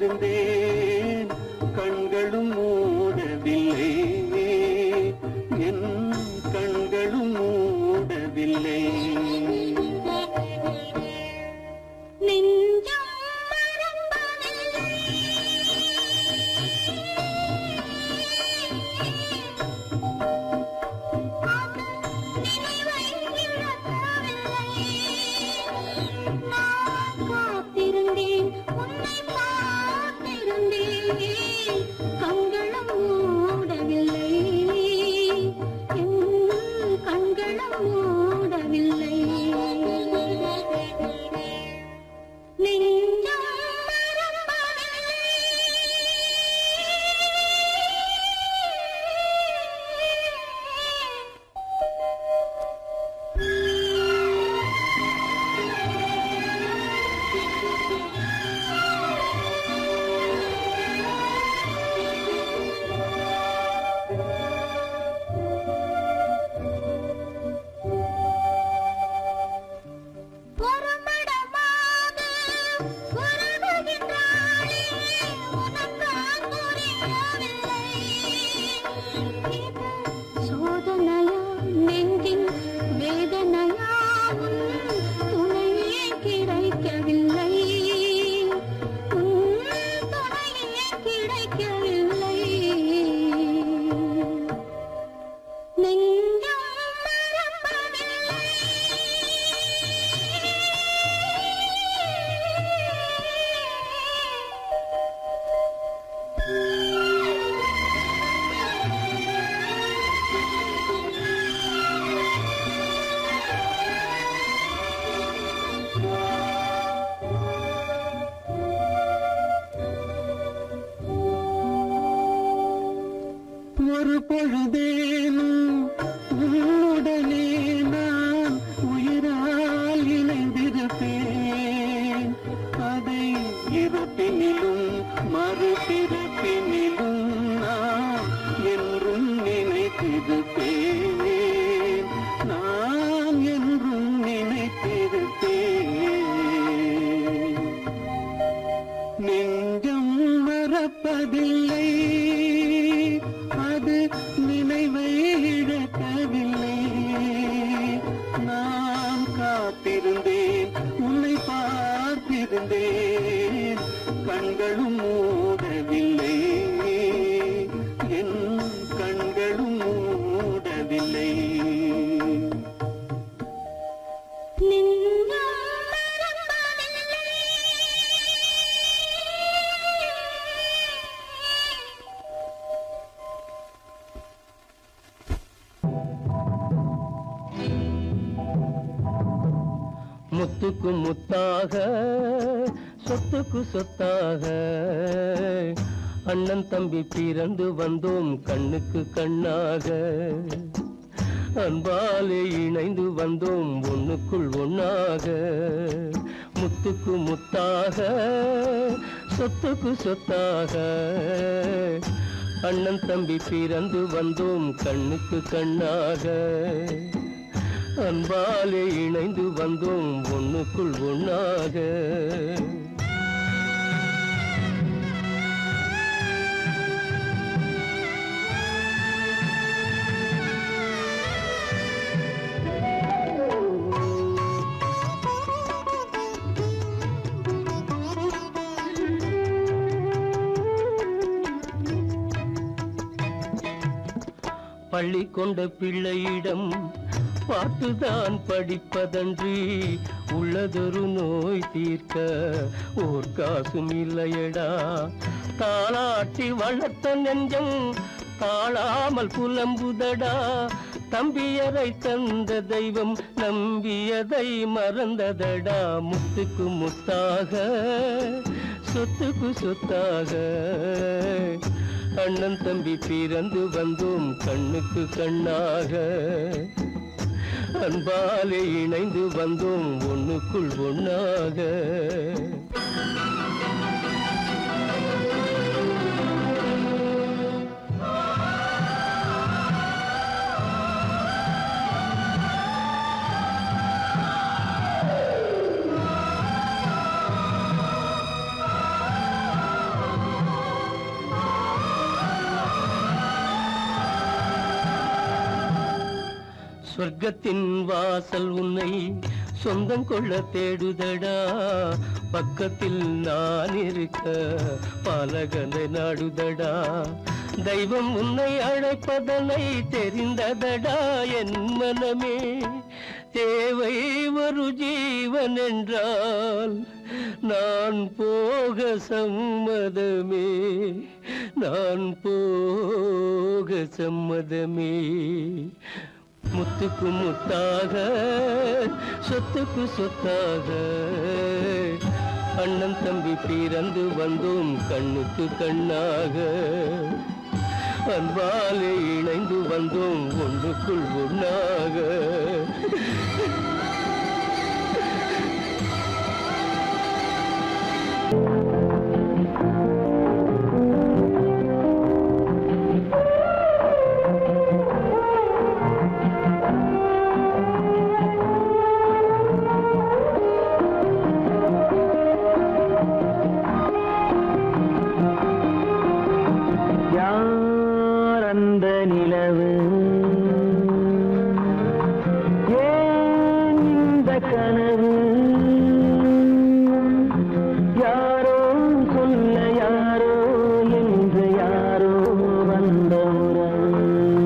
காத்திருந்தேன் கண்களும் மூடவில்லை என் கண்களும் மூடவில்லை நெஞ்சம் மறப்பதில்லை அது நினைவை இழக்கவில்லை நான் காத்திருந்தேன் உன்னை பார்த்திருந்தேன் கண்களும் மூடவில்லை என் கண்களும் மூடவில்லை நெஞ்சம் மறப்பதில்லை புறமடமாக உறவுகின்றாளே, உனக்கான் புரியவில்லை. இது சோதனையா நெஞ்சின் வேதனையா உன் துணையே கிடைக்கவில்லை உன் துணையே கிடைக்கவில்லை நெஞ்சம் மறப்பதில்லை ஒரு பொழுதேனும் உன்னுடனே நான் உயிரால் இணைந்திருப்பேன் அதை இருப்பினிலும் மறுபிறப்பினிலும் நான் என்றும் நினைத்திருப்பேன் நான் என்றும் நினைத்திருப்பேன் நெஞ்சம் மறப்பதில்லை அது நினைவை இழக்கவில்லை நான் காத்திருந்தேன் உன்னை பார்த்திருந்தேன் கண்களும் மூடவில்லை என் கண்களும் மூடவில்லை நெஞ்சம் மறப்பதில்லை முத்துக்கு முத்தாக சொத்துக்கு சொத்தாக அண்ணன் தம்பி பிறந்து வந்தோம் கண்ணுக்கு கண்ணாக அன்பாலே இணைந்து வந்தோம் ஒண்ணுக்குள் ஒண்ணாக முத்துக்கு முத்தாக சொத்துக்கு சொத்தாக அண்ணன் தம்பி பிறந்து வந்தோம் கண்ணுக்கு கண்ணாக அன்பாலே இணைந்து வந்தோம் ஒண்ணுக்குள் ஒண்ணாக பள்ளி கொண்ட பிள்ளையிடம் பார்த்துதான் படிப்பதன்றி உள்ளதொரு நோய் தீர்க்க ஓர் காசும் இல்லையடா தாளாட்டி வளர்த்த நெஞ்சம் தாழாமல் புலம்புதடா தம்பியரை தந்த தெய்வம் நம்பியதை மறந்ததடா முத்துக்கு முத்தாக சொத்துக்கு சொத்தாக அண்ணன் தம்பி பிறந்து வந்தோம் கண்ணுக்கு கண்ணாக அன்பாலே இணைந்து வந்தோம் ஒண்ணுக்குள் ஒண்ணாக சொர்க்கத்தின் வாசல் உன்னை சொந்தம் கொள்ள தேடுதடா பக்கத்தில் நான் இருக்க பாலகனை நாடுதடா தெய்வம் உன்னை அழைப்பதனை தெரிந்ததடா என் மனமே தேவை ஒரு ஜீவன் என்றால் நான் போக சம்மதமே நான் போக சம்மதமே முத்துக்கு முத்தாக சொத்துக்கு சொத்தாக அண்ணன் தம்பி பிறந்து வந்தோம் கண்ணுக்கு கண்ணாக அன்பாலே இணைந்து வந்தோம் ஒன்றுக்குள் ஒண்ணாக யார் அந்த நிலவு ஏன் இந்த கனவு யாரோ சொல்ல யாரோ என்று யாரோ வந்த உறவு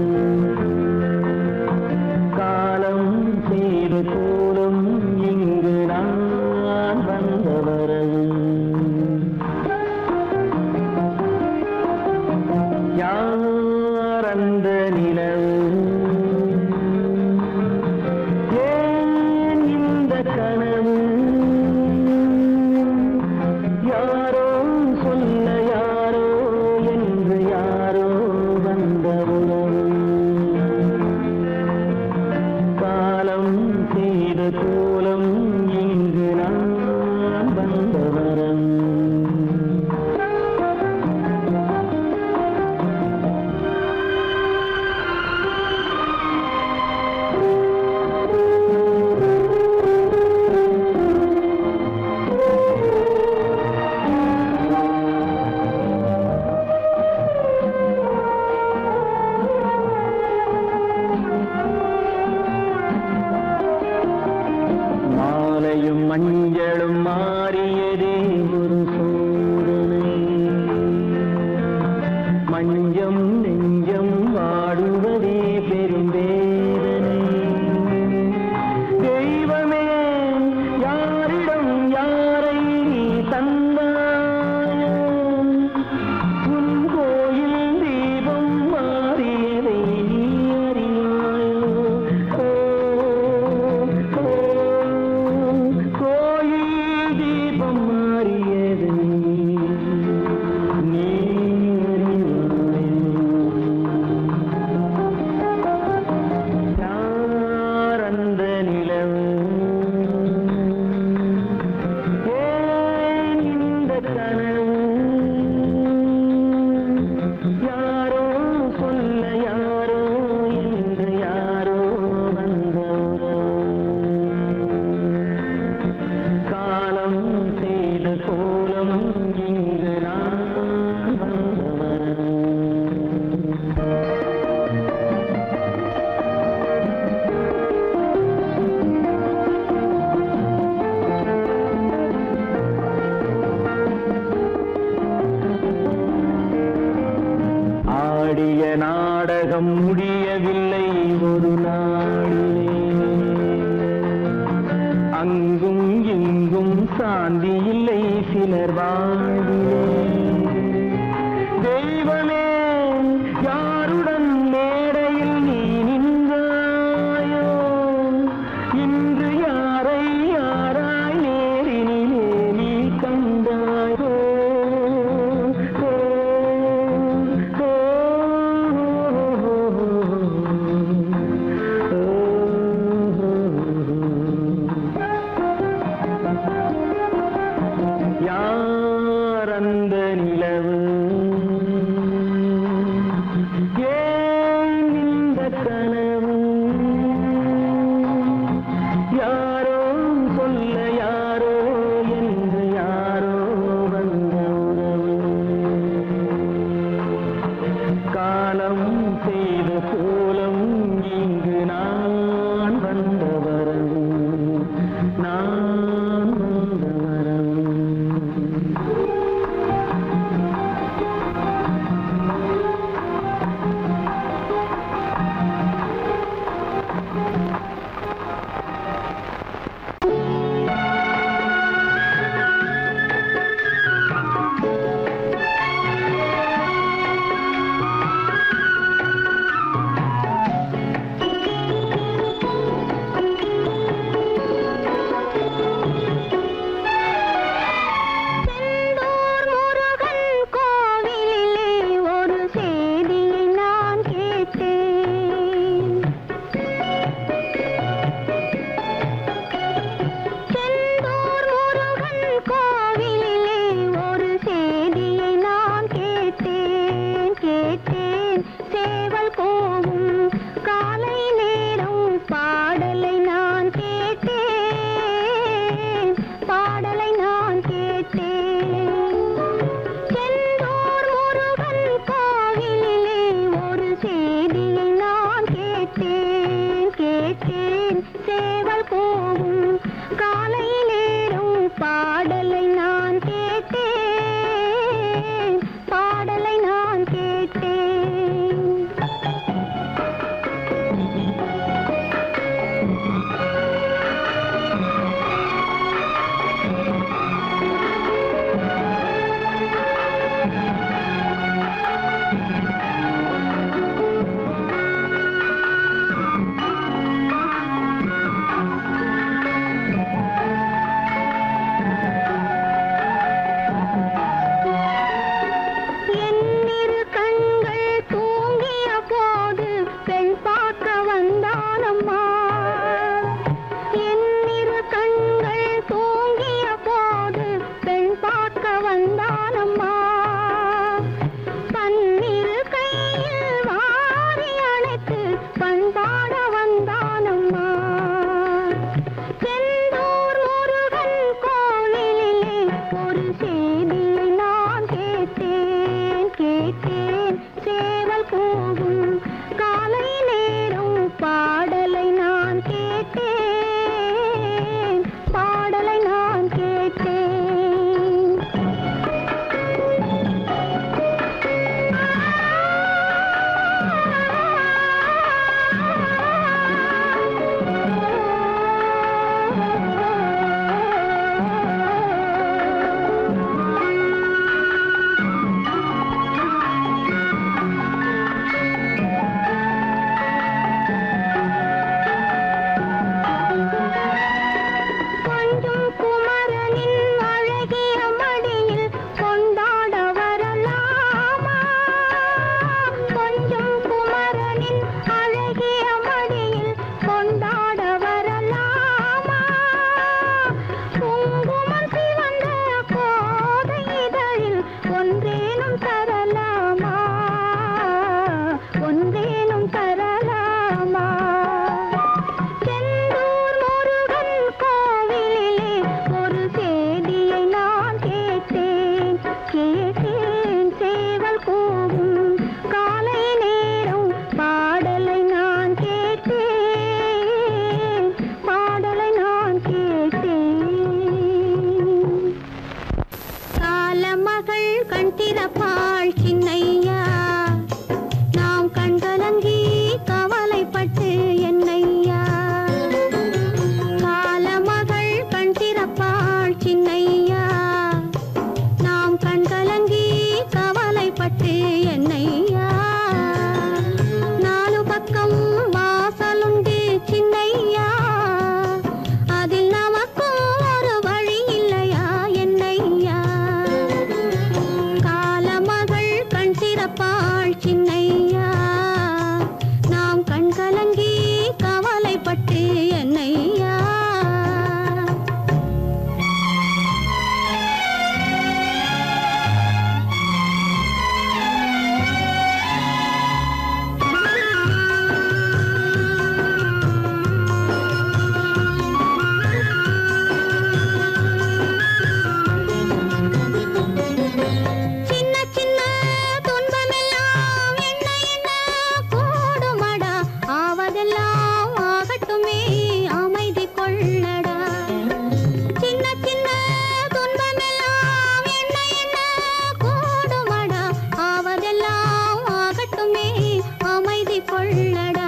காலம் செய்து கூடும் இங்கு நான் வந்த வரவு யார் அந்த நிலவு ஏன் இந்த கனவு யாரோ சொல்ல யாரோ என்று யாரோ வந்த உறவு காலம் செய்த கோலம் இங்கு நான் வந்த வரம் மாலையும் மஞ்சளும் மாறியதே ஒரு சோதனை மஞ்சம் நெஞ்சம் வாடுவதே பெரும் வேதனை தெய்வமே யாரிடம் யாரை நீ தந்தாயோ உன் கோயில் தீபம் மாறியதை நீ அறியாயோ ஓ, ஓ, கோயில் தீபம் மாறியதை நீ அறியாயோ யார் அந்த நிலவு ஏன் இந்த கனவு யாரோ சொல்ல யாரோ என்று யாரோ வந்த உறவு. காலம் செய்த கோலம் இங்கு நான் வந்தவன் ஆடிய நாடகம் முடியவில்லை ஒரு நாளிலே அங்கும் இங்கும் சாந்தி இல்லை சிலர் வாழ்விலே தெய்வமே யாருடன் மேடையில் நீ நின்றாயோ இன்று யாரை யாராய் நேரினிலே நீ கண்டாயோ ஓ, ஓ, ஓ. யார் அந்த என்னையா சின்ன சின்ன துன்பமெல்லாம் என்ன என்ன கூடுமடா ஆவதெல்லாம் ஆகட்டுமே அமைதி கொள்ளடா சின்ன சின்ன துன்பமெல்லாம் என்ன என்ன கூடுமடா ஆவதெல்லாம் ஆகட்டுமே அமைதி கொள்ளடா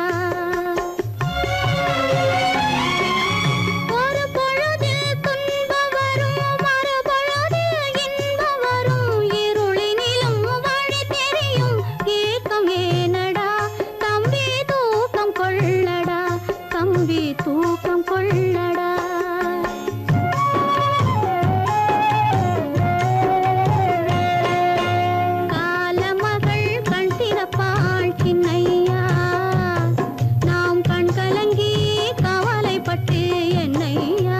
ஒரு பொழுதில் துன்பம் வரும் மறுபொழுதில் இன்பம் வரும் இருளினிலும் வழி தெரியும் ஏக்கம் ஏனடா தம்பி தூக்கம் கொள்ளடா தம்பி தூக்கம் கொள்ளடா காலமகள் கண் திறப்பாள் சின்னையா நாம் கண் கலங்கி கவலைப்பட்டு என்னையா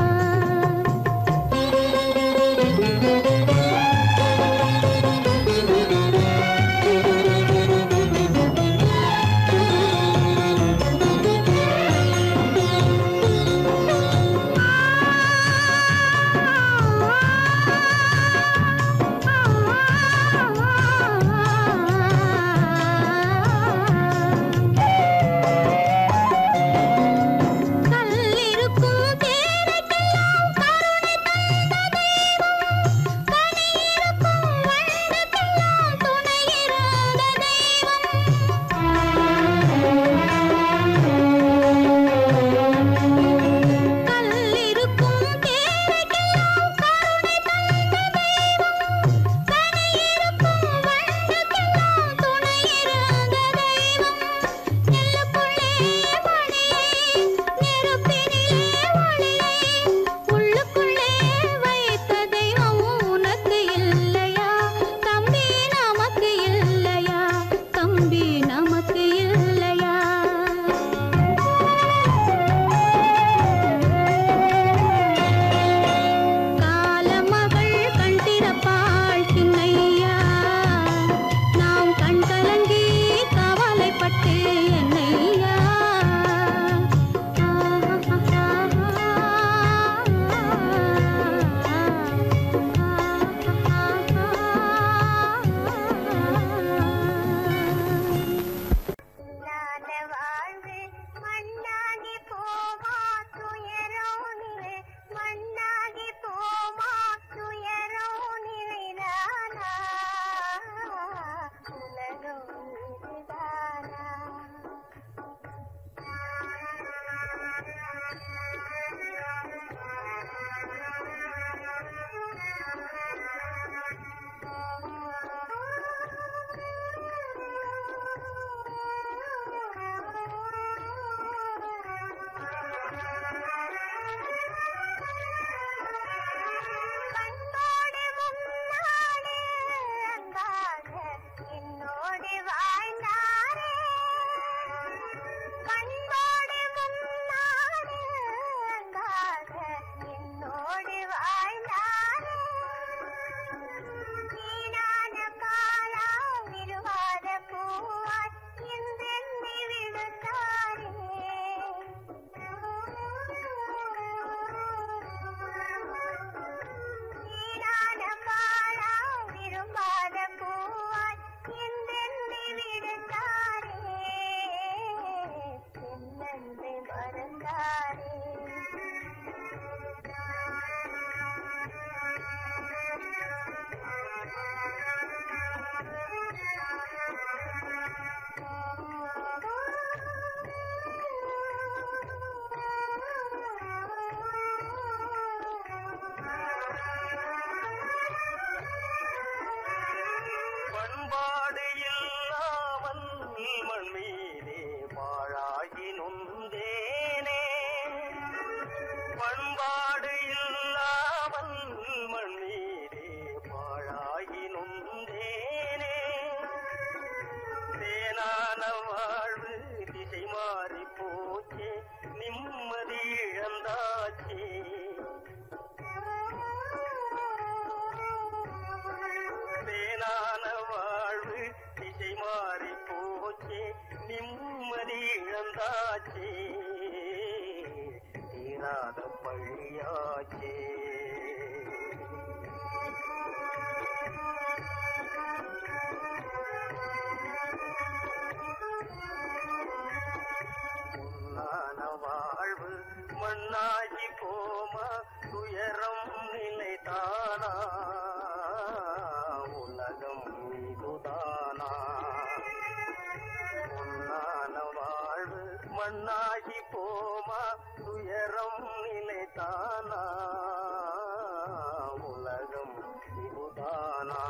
கல்லிருக்கும் தேரைக்கெல்லாம் கருணை தந்த தெய்வம் கனியிருக்கும் வண்டுக்கெல்லாம் துணையிருந்த தெய்வம் கல்லிருக்கும் தேரைக்கெல்லாம் கருணை தந்த தெய்வம் கனியிருக்கும் வண்டுக்கெல்லாம் துணையிருந்த தெய்வம் நெல்லுக்குள்ளே மணியை நெருப்பினிலே ஒளியை உள்ளுக்குள்ளே வைத்த தெய்வம் உனக்கு இல்லையா தம்பி நமக்கு இல்லையா தம்பி நமக்கு இல்லையா காலமகள் கண் திறப்பாள் சின்னையா நாம் கண் கலங்கி கவலைப்பட்டு என்னையா இல்லாத வாழ்வு மண்ணாகி போமா துயரோ நிலை மண்ணாகி போமா துயரோ நிலைதானா உலகம் இதுதானா கண்ணோடு முன்னாடி அன்பாக என்னோடு வாழ்ந்தாரே கண்ணோடு முன்னாடி அன்பாக என்னோடு வாழ்ந்தாரே வீணான காலம் விருவாத பூவாய் என்றெண்ணி விடுத்தாரே வீணான காலம் விரும்பாத பூவாய் என்றெண்ணி விடுத்தாரே என்னென்று மறந்தாரே பண்பாடு இல்லாமல் மண் மீதே பாழாகி நொந்தேனே பண்பாடு இல்லாமல் மண் மீதே பாழாகி நொந்தேனே தேனான வாழ்வு திசை மாறி போச்சே நிம்மதி தீராத பழியாச்சே பொன்னான வாழ்வு மண்ணாகி போமா துயரம் நிலைதானா உலகம் இதுதானா பொன்னான வாழ்வு மண்ணாகி போமா துயரம் நிலைதானா உலகம் இதுதானா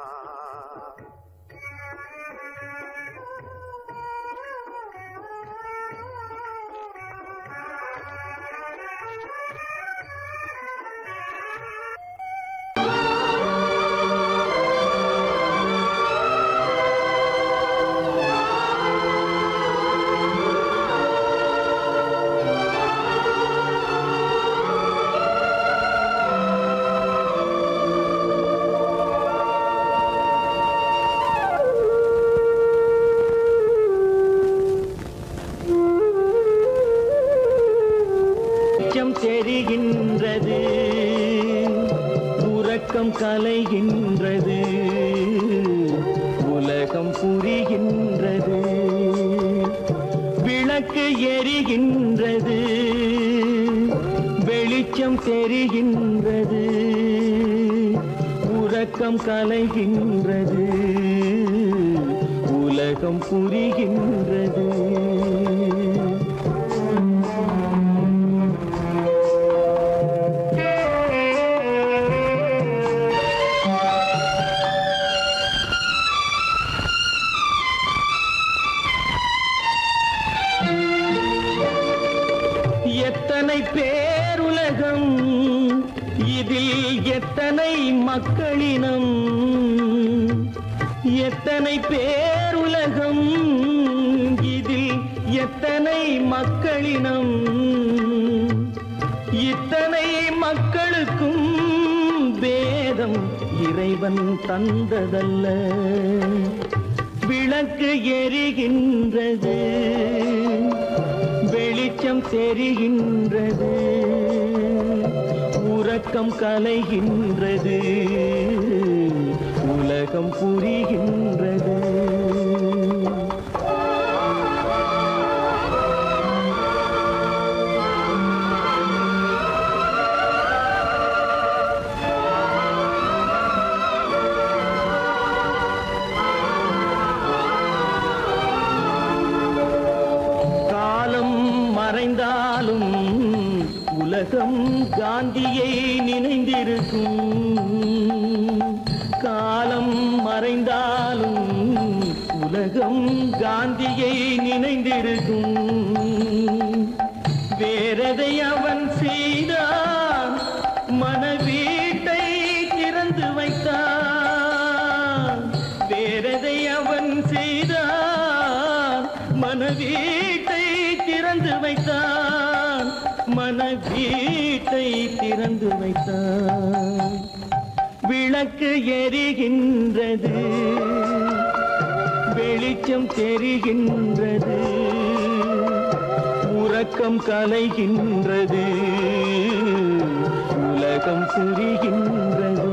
வெளிச்சம் தெரிகின்றது உறக்கம் கலைகின்றது உலகம் புரிகின்றது விளக்கு எரிகின்றது வெளிச்சம் தெரிகின்றது உறக்கம் கலைகின்றது உலகம் புரிகின்றது எத்தனை பேருலகம் இதில் எத்தனை மக்களினம் எத்தனை பேருலகம் இதில் எத்தனை மக்களினம் இத்தனை மக்களுக்கும் வேதம் இறைவன் தந்ததல்ல விளக்கு எரிகின்றது வெளிச்சம் தெரிகின்றது உறக்கம் கலைகின்றது உலகம் புரிகின்றது காலம் மறைந்தாலும் உலகம் காந்தியை நினைந்திருக்கும் காலம் மறைந்தாலும் உலகம் காந்தியை நினைந்திருக்கும் வேறதை அவன் செய்தான் மனவீட்டை திறந்து வைத்தான் வேறதை அவன் செய்தான் மனவீட்டை திறந்து வைத்தான் மனவீட்டை திறந்து வைத்தான் விளக்கு எரிகின்றது வெளிச்சம் தெரிகின்றது உறக்கம் கலைகின்றது உலகம் புரிகின்றது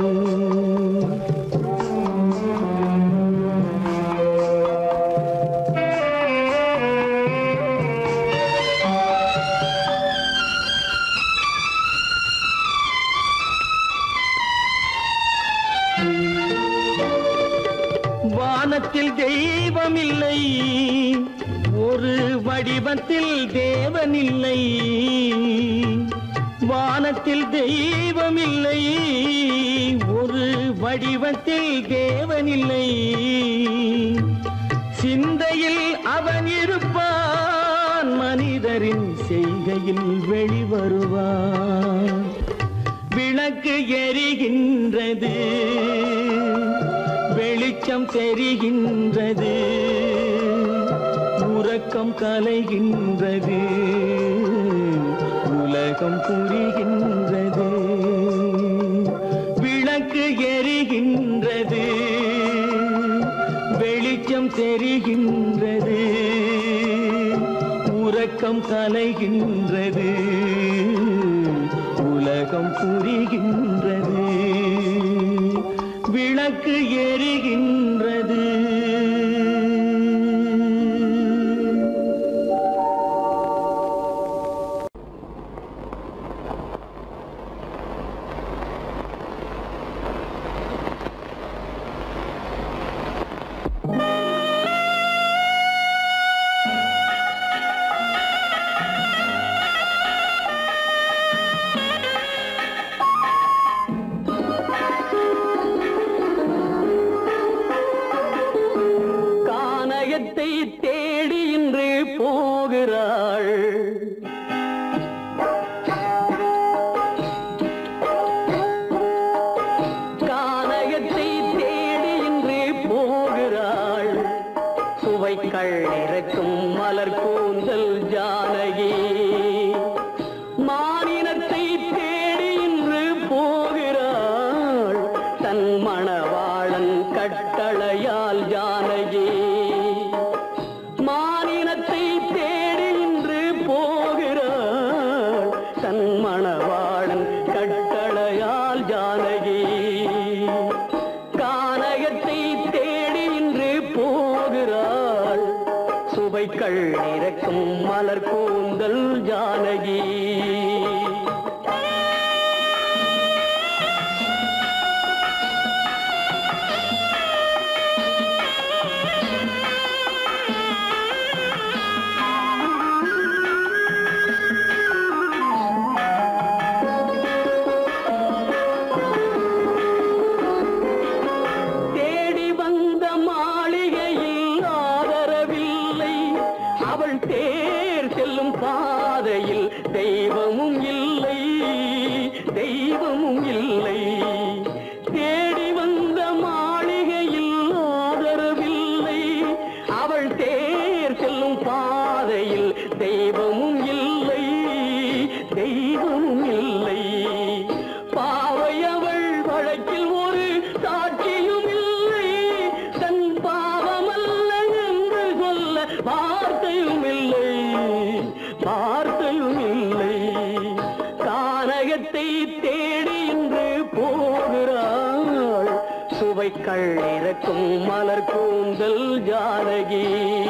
வானத்தில் தெய்வமில்லை ஒரு வடிவத்தில் தேவனில்லை வானத்தில் தெய்வமில்லை ஒரு வடிவத்தில் தேவனில்லை சிந்தையில் அவன் இருப்பான் மனிதரின் செய்கையில் வெளிவருவான் விளக்கு எரிகின்றது வெளிச்சம் தெரிகின்றது உறக்கம் கலைகின்றது உலகம் புரிகின்றது விளக்கு எரிகின்றது வெளிச்சம் தெரிகின்றது உறக்கம் கலைகின்றது இறக்கும் மலர் கூந்தல் ஜானகி தேடி வந்த மாளிகையில் ஆதரவில்லை அவள் தேர் செல்லும் பாதையில் தெய்வமும் இல்லை தெய்வமும் இல்லை தேடி வந்த மாளிகையில் ஆதரவில்லை அவள் தேர் செல்லும் பாதையில் தெய்வமும் இல்லை தெய்வமும் இல்லை பாவை அவள் வழக்கில் ஒரு சாட்சியும் இல்லை தன் பாவமல்ல என்று சொல்ல வார்த்தையும் இல்லை வார்த்தையும் இல்லை கானகத்தை தேடி இன்று போகிறாள் சுவைக்கள் இறக்கும் மலர் கூந்தல் ஜானகி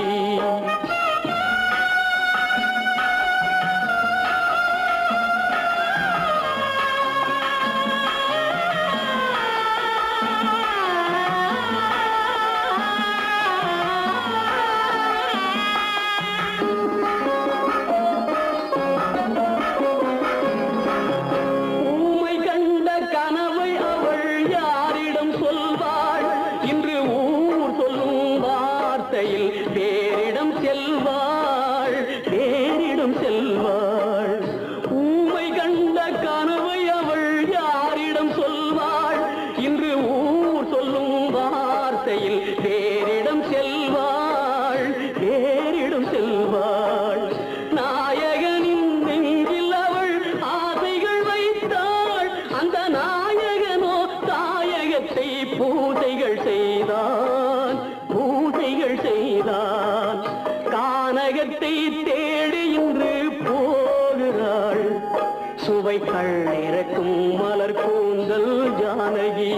ஊமை கண்ட கனவை அவள் யாரிடம் சொல்வாள் இன்று ஊர் சொல்லும் வார்த்தையில் பேரிடம் செல்வாள் பேரிடம் செல்வாள் ஊமை கண்ட கனவை அவள் யாரிடம் சொல்வாள் இன்று ஊர் சொல்லும் வார்த்தையில் பேரிடம் செல்வாள் பேரிடம் செல்வாள் நாயகனின் நெஞ்சில் அவள் ஆசைகள் வைத்தாள் அந்த நாயகனோ தாயகத்தை பூஜைகள் செய்தான் பூஜைகள் செய்தான் கானகத்தை தேடி இன்று போகிறாள் சுவைகள் இறக்கும் மலர் கூந்தல் ஜானகி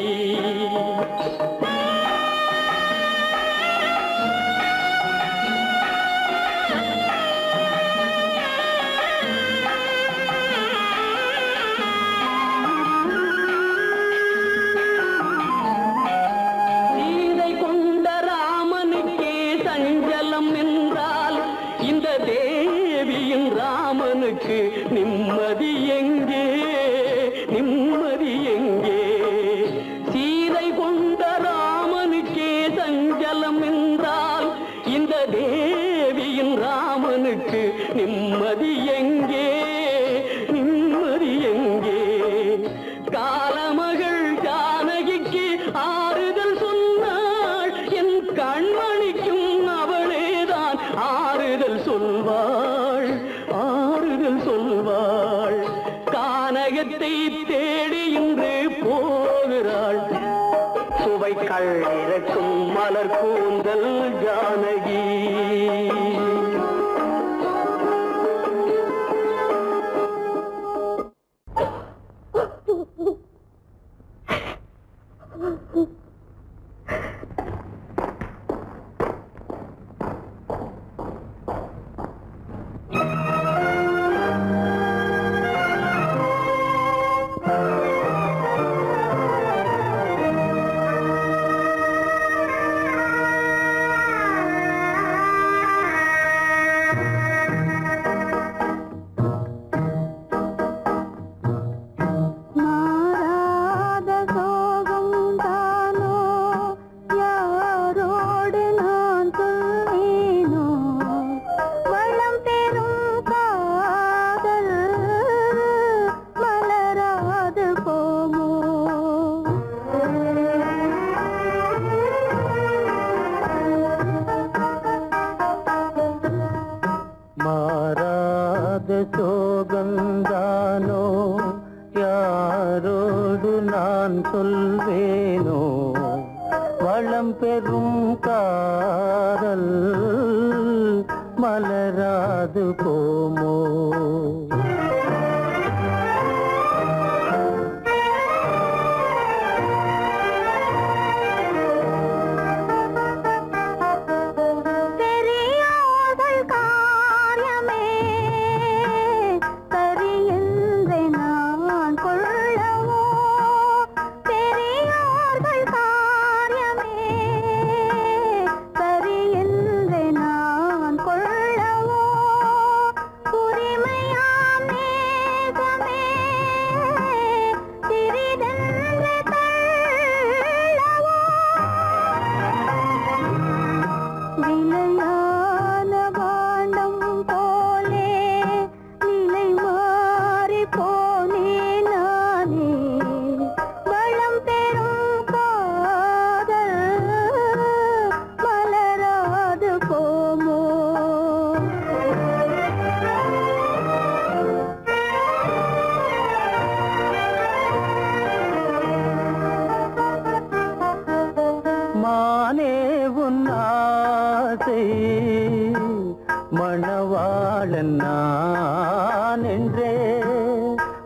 சீதை கொண்ட ராமனுக்கே சஞ்சலம் என்றால் இந்த தேவியின் ராமனுக்கு நிம்மதி எங்கே நிம்மதி எங்கே சீதை கொண்ட ராமனுக்கே சஞ்சலம் என்றால் இந்த தேவியின் ராமனுக்கு நிம்மதி எங்கே நிம்மதி எங்கே காலமகள் ஜானகிக்கு ஆறுதல் சொன்னாள் என் கண்மணிக்கும் அவளேதான் ஆறுதல் சொல்வாள் ஆறுதல் சொல்வாள் கானகத்தை தேடி இன்று போகிறாள் சுவைக்கள் இறக்கும் மலர் கூந்தல் ஜானகி ஆ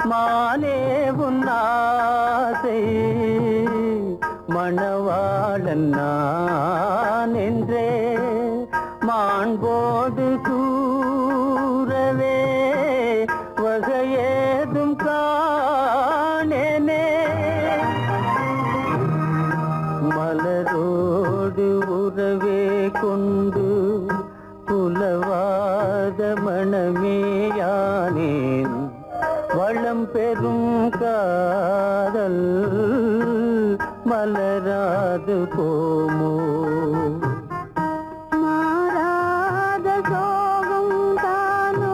மானே உன்னாசை மணவாளன் நான் என்றே மாண்போடு கூறவே வகையேதும் காணேனே மலரோடு உறவே கொண்டு புலவாத மணமேயானேன் வளம் பெறும் காதல் மலராது போமோ மாறாத சோகம் தானோ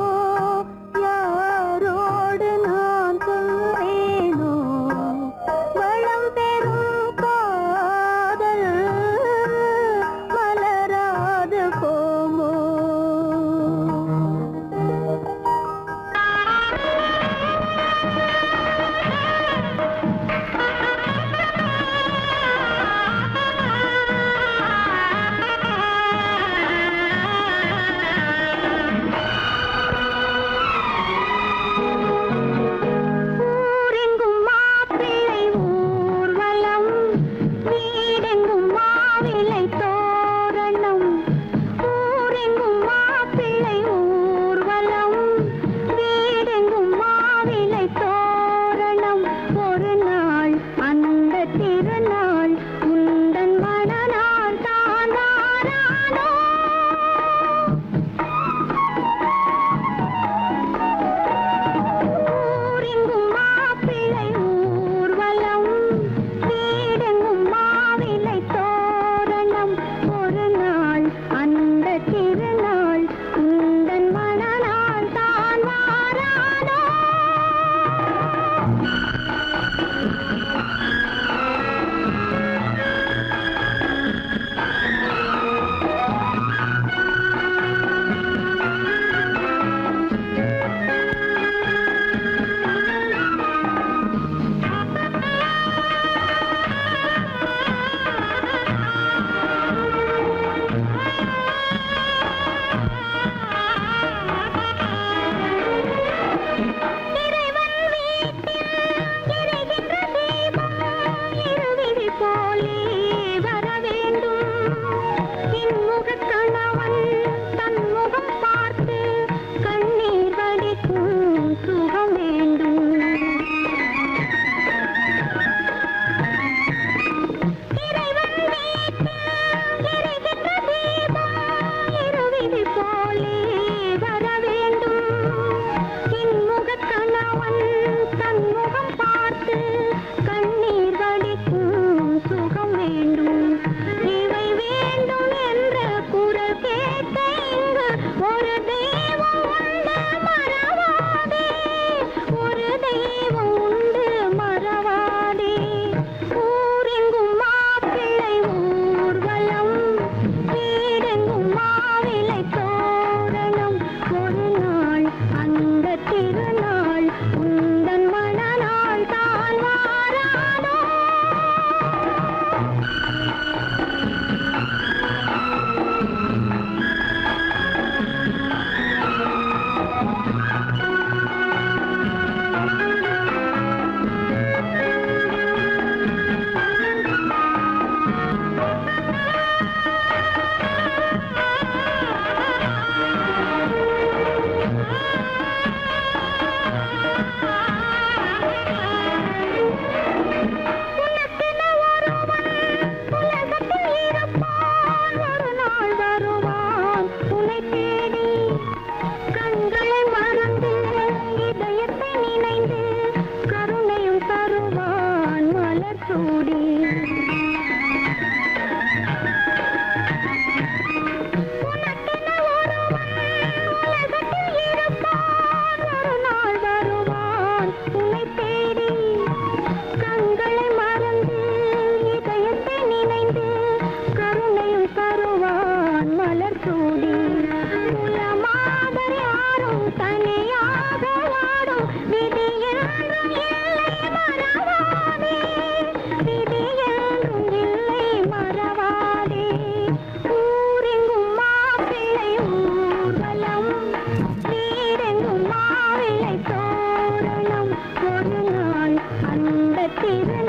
யாரோடு நான் சொல்வேனோ வளம் பெறும் காதல் மலராது போமோ ஆ நினைவில்